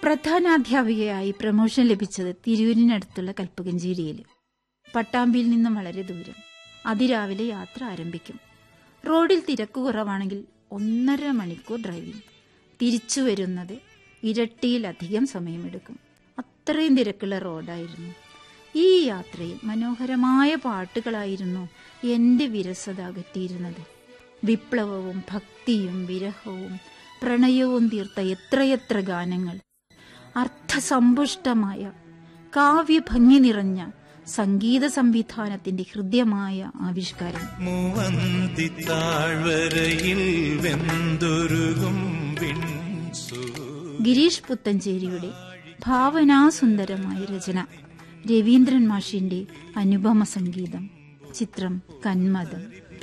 പ്രധാനാധ്യാപികയായി promotion ലഭിച്ചത് തിരൂരിനടുത്തുള്ള കൽപ്പകഞ്ചേരിയിൽ പട്ടാമ്പിയിൽ നിന്നും വളരെ ദൂരം അതിരാവിലെ യാത്ര ആരംഭിക്കും റോഡിൽ തിരക്ക് കുറവാണെങ്കിൽ ഒന്നര മണിക്കൂർ ഡ്രൈവിംഗ് തിരിച്ചു വരുന്നത് ഇരട്ടിയിലധികം സമയമെടുക്കും അത്രയും തിരക്കുള്ള റോഡായിരുന്നു ഈ യാത്രയിൽ മനോഹരമായ പാട്ടുകളായിരുന്നു എൻ്റെ വിരസത അകറ്റിയിരുന്നത് വിപ്ലവവും ഭക്തിയും വിരഹവും പ്രണയവും തീർത്ത എത്രയെത്ര ഗാനങ്ങൾ അർത്ഥസമ്പുഷ്ടമായ കാവ്യഭംഗി നിറഞ്ഞ സംഗീത സംവിധാനത്തിന്റെ ഹൃദ്യമായ ആവിഷ്കാരം മൂവന്തി താഴ്വരയിൽ വെന്തൊരുകും വിൺസൂ ഗിരീഷ് പുത്തഞ്ചേരിയുടെ ഭാവനാസുന്ദരമായ രചന രവീന്ദ്രൻ മാഷിന്റെ അനുപമ സംഗീതം ചിത്രം കന്മദം